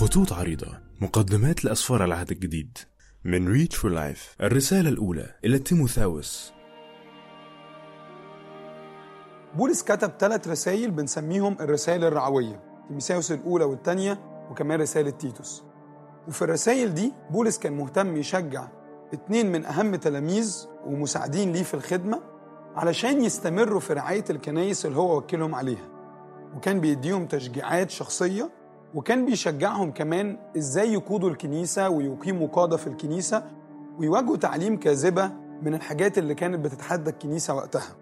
خطوط عريضة مقدمات لأسفار العهد الجديد من ريتش فور لايف الرسالة الأولى إلى تيموثاوس بولس كتب ثلاث رسائل بنسميهم الرسائل الرعوية تيموثاوس الأولى والثانية وكمان رسالة تيتوس وفي الرسائل دي بولس كان مهتم يشجع اتنين من أهم تلاميذ ومساعدين ليه في الخدمة علشان يستمروا في رعاية الكنايس اللي هو وكلهم عليها وكان بيديهم تشجيعات شخصية وكان بيشجعهم كمان ازاي يقودوا الكنيسة ويقيموا قادة في الكنيسة ويواجهوا تعليم كاذبة من الحاجات اللي كانت بتتحدى الكنيسة وقتها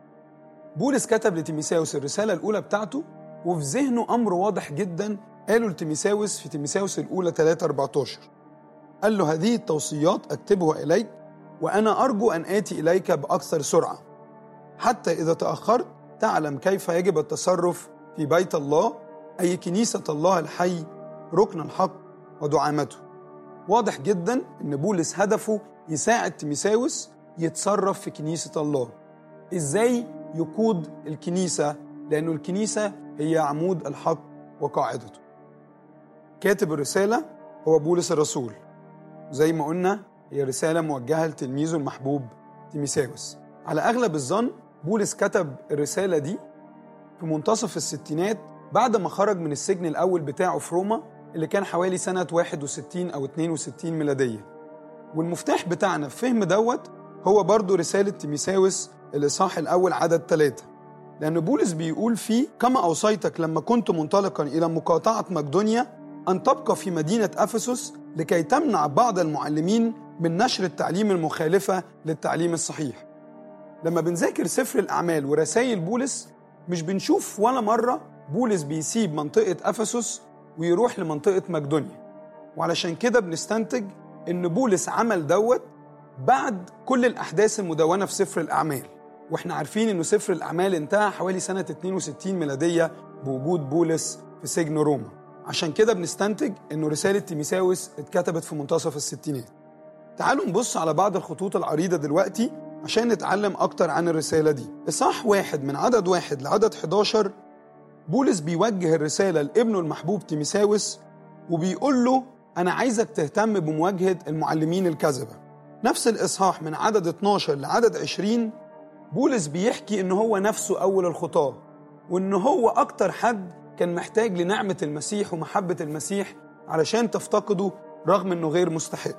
بولس كتب لتيميساوس الرسالة الأولى بتاعته وفي ذهنه أمر واضح جدا قاله لتيميساوس في تيميساوس الأولى 3 14 قال له هذه التوصيات أكتبها إليك وأنا أرجو أن آتي إليك بأكثر سرعة حتى إذا تأخرت تعلم كيف يجب التصرف في بيت الله أي كنيسة الله الحي ركن الحق ودعامته واضح جدا أن بولس هدفه يساعد تيميساوس يتصرف في كنيسة الله إزاي يقود الكنيسة لأنه الكنيسة هي عمود الحق وقاعدته كاتب الرسالة هو بولس الرسول زي ما قلنا هي رسالة موجهة لتلميذه المحبوب تيميساوس على أغلب الظن بولس كتب الرسالة دي في منتصف الستينات بعد ما خرج من السجن الأول بتاعه في روما اللي كان حوالي سنة 61 أو 62 ميلادية والمفتاح بتاعنا في فهم دوت هو برضو رسالة تيميساوس الإصحاح الأول عدد ثلاثة لأن بولس بيقول فيه كما أوصيتك لما كنت منطلقا إلى مقاطعة مقدونيا أن تبقى في مدينة أفسس لكي تمنع بعض المعلمين من نشر التعليم المخالفة للتعليم الصحيح لما بنذاكر سفر الأعمال ورسائل بولس مش بنشوف ولا مرة بولس بيسيب منطقة أفسس ويروح لمنطقة مقدونيا وعلشان كده بنستنتج إن بولس عمل دوت بعد كل الأحداث المدونة في سفر الأعمال واحنا عارفين إنه سفر الأعمال انتهى حوالي سنة 62 ميلادية بوجود بولس في سجن روما عشان كده بنستنتج إنه رسالة تيميساوس اتكتبت في منتصف الستينات تعالوا نبص على بعض الخطوط العريضة دلوقتي عشان نتعلم أكتر عن الرسالة دي إصحاح واحد من عدد واحد لعدد 11 بولس بيوجه الرسالة لابنه المحبوب تيميساوس وبيقول له أنا عايزك تهتم بمواجهة المعلمين الكذبة نفس الإصحاح من عدد 12 لعدد 20 بولس بيحكي إن هو نفسه أول الخطاة وإن هو أكتر حد كان محتاج لنعمة المسيح ومحبة المسيح علشان تفتقده رغم إنه غير مستحق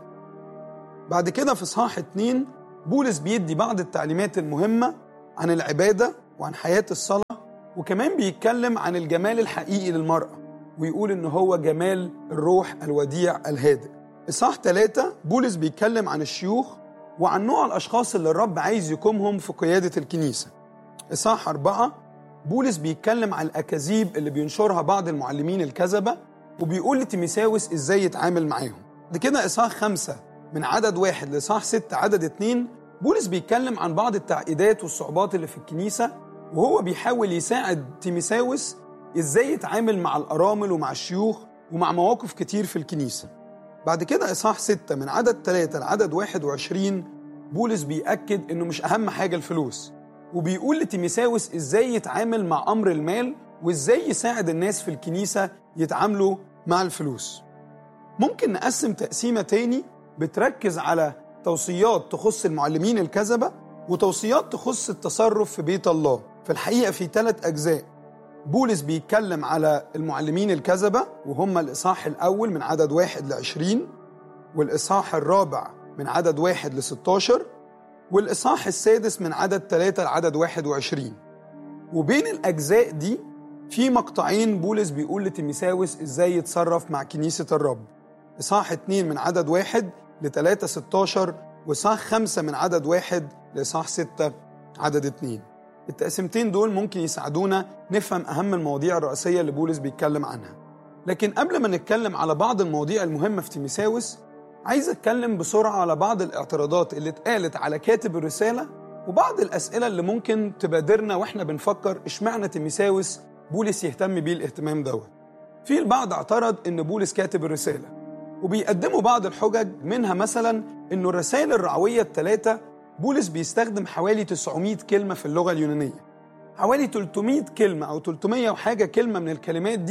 بعد كده في إصحاح 2 بولس بيدي بعض التعليمات المهمة عن العبادة وعن حياة الصلاة وكمان بيتكلم عن الجمال الحقيقي للمرأة ويقول إن هو جمال الروح الوديع الهادئ إصحاح ثلاثة بولس بيتكلم عن الشيوخ وعن نوع الأشخاص اللي الرب عايز يقومهم في قيادة الكنيسة إصحاح أربعة بولس بيتكلم عن الأكاذيب اللي بينشرها بعض المعلمين الكذبة وبيقول لتيميساوس إزاي يتعامل معاهم ده كده إصحاح خمسة من عدد واحد لإصحاح ستة عدد اتنين بولس بيتكلم عن بعض التعقيدات والصعوبات اللي في الكنيسة وهو بيحاول يساعد تيميساوس ازاي يتعامل مع الأرامل ومع الشيوخ ومع مواقف كتير في الكنيسة بعد كده إصحاح ستة من عدد ثلاثة لعدد واحد وعشرين بولس بيأكد إنه مش أهم حاجة الفلوس وبيقول لتيميساوس إزاي يتعامل مع أمر المال وإزاي يساعد الناس في الكنيسة يتعاملوا مع الفلوس ممكن نقسم تقسيمة تاني بتركز على توصيات تخص المعلمين الكذبة وتوصيات تخص التصرف في بيت الله في الحقيقة في ثلاث أجزاء بولس بيتكلم على المعلمين الكذبة وهم الإصحاح الأول من عدد واحد لعشرين والإصحاح الرابع من عدد واحد لستاشر والإصحاح السادس من عدد ثلاثة لعدد واحد وعشرين وبين الأجزاء دي في مقطعين بولس بيقول لتيميساوس إزاي يتصرف مع كنيسة الرب إصحاح اتنين من عدد واحد لتلاتة ستاشر وإصحاح خمسة من عدد واحد لإصحاح ستة عدد اتنين التقسيمتين دول ممكن يساعدونا نفهم أهم المواضيع الرئيسية اللي بولس بيتكلم عنها لكن قبل ما نتكلم على بعض المواضيع المهمة في تيميساوس عايز أتكلم بسرعة على بعض الاعتراضات اللي اتقالت على كاتب الرسالة وبعض الأسئلة اللي ممكن تبادرنا وإحنا بنفكر إشمعنى تيميساوس بولس يهتم بيه الاهتمام دوت في البعض اعترض إن بولس كاتب الرسالة وبيقدموا بعض الحجج منها مثلا إنه الرسائل الرعوية الثلاثة بولس بيستخدم حوالي 900 كلمة في اللغة اليونانية حوالي 300 كلمة أو 300 وحاجة كلمة من الكلمات دي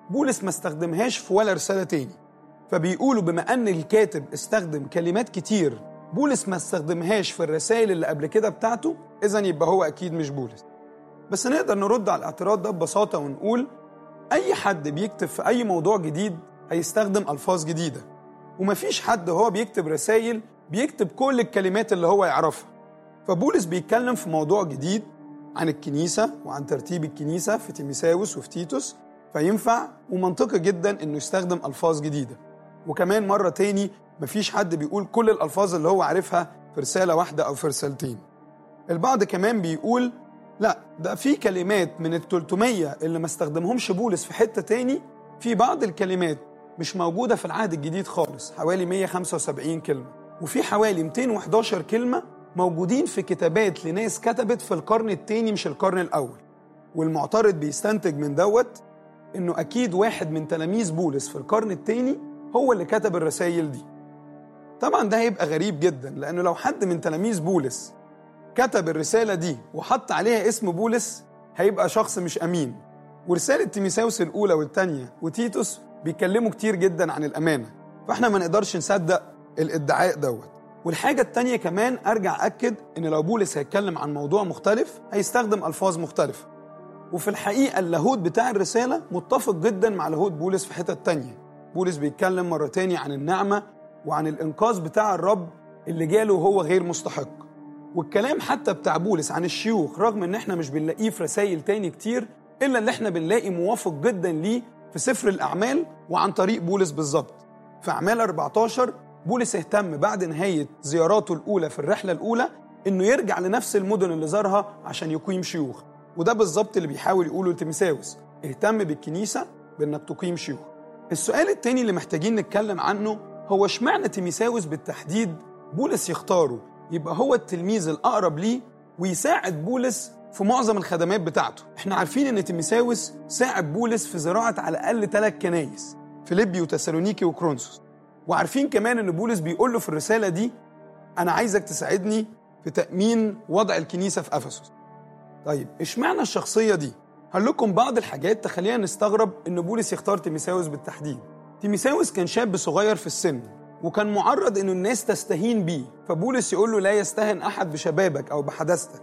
بولس ما استخدمهاش في ولا رسالة تاني فبيقولوا بما أن الكاتب استخدم كلمات كتير بولس ما استخدمهاش في الرسائل اللي قبل كده بتاعته إذا يبقى هو أكيد مش بولس بس نقدر نرد على الاعتراض ده ببساطة ونقول أي حد بيكتب في أي موضوع جديد هيستخدم ألفاظ جديدة ومفيش حد هو بيكتب رسائل بيكتب كل الكلمات اللي هو يعرفها فبولس بيتكلم في موضوع جديد عن الكنيسة وعن ترتيب الكنيسة في تيميساوس وفي تيتوس فينفع ومنطقي جدا انه يستخدم الفاظ جديدة وكمان مرة تاني مفيش حد بيقول كل الالفاظ اللي هو عارفها في رسالة واحدة او في رسالتين البعض كمان بيقول لا ده في كلمات من ال 300 اللي ما استخدمهمش بولس في حتة تاني في بعض الكلمات مش موجودة في العهد الجديد خالص حوالي 175 كلمة وفي حوالي 211 كلمة موجودين في كتابات لناس كتبت في القرن الثاني مش القرن الأول والمعترض بيستنتج من دوت إنه أكيد واحد من تلاميذ بولس في القرن الثاني هو اللي كتب الرسائل دي طبعا ده هيبقى غريب جدا لأنه لو حد من تلاميذ بولس كتب الرسالة دي وحط عليها اسم بولس هيبقى شخص مش أمين ورسالة تيميساوس الأولى والثانية وتيتوس بيتكلموا كتير جدا عن الأمانة فإحنا ما نقدرش نصدق الادعاء دوت والحاجة التانية كمان أرجع أكد إن لو بولس هيتكلم عن موضوع مختلف هيستخدم ألفاظ مختلفة وفي الحقيقة اللاهوت بتاع الرسالة متفق جدا مع لاهوت بولس في حتة تانية بولس بيتكلم مرة تانية عن النعمة وعن الإنقاذ بتاع الرب اللي جاله وهو غير مستحق والكلام حتى بتاع بولس عن الشيوخ رغم ان احنا مش بنلاقيه في رسائل تاني كتير الا اللي احنا بنلاقي موافق جدا ليه في سفر الاعمال وعن طريق بولس بالظبط في اعمال 14 بولس اهتم بعد نهايه زياراته الاولى في الرحله الاولى انه يرجع لنفس المدن اللي زارها عشان يقيم شيوخ وده بالظبط اللي بيحاول يقوله لتيميساوس اهتم بالكنيسه بانك تقيم شيوخ السؤال التاني اللي محتاجين نتكلم عنه هو اشمعنى تيميساوس بالتحديد بولس يختاره يبقى هو التلميذ الأقرب ليه ويساعد بولس في معظم الخدمات بتاعته احنا عارفين ان تيميساوس ساعد بولس في زراعة على الأقل ثلاث كنايس فيليبي وتسالونيكي وكرونسوس وعارفين كمان ان بولس بيقول له في الرسالة دي أنا عايزك تساعدني في تأمين وضع الكنيسة في أفسس طيب اشمعنى الشخصية دي؟ هقول لكم بعض الحاجات تخلينا نستغرب ان بولس يختار تيميساوس بالتحديد تيميساوس كان شاب صغير في السن وكان معرض انه الناس تستهين بيه فبولس يقول له لا يستهن احد بشبابك او بحداثتك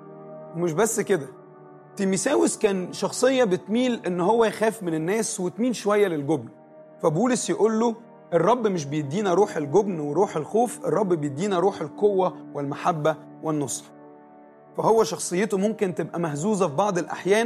ومش بس كده تيميساوس كان شخصية بتميل ان هو يخاف من الناس وتميل شوية للجبن فبولس يقول له الرب مش بيدينا روح الجبن وروح الخوف الرب بيدينا روح القوة والمحبة والنصر فهو شخصيته ممكن تبقى مهزوزة في بعض الأحيان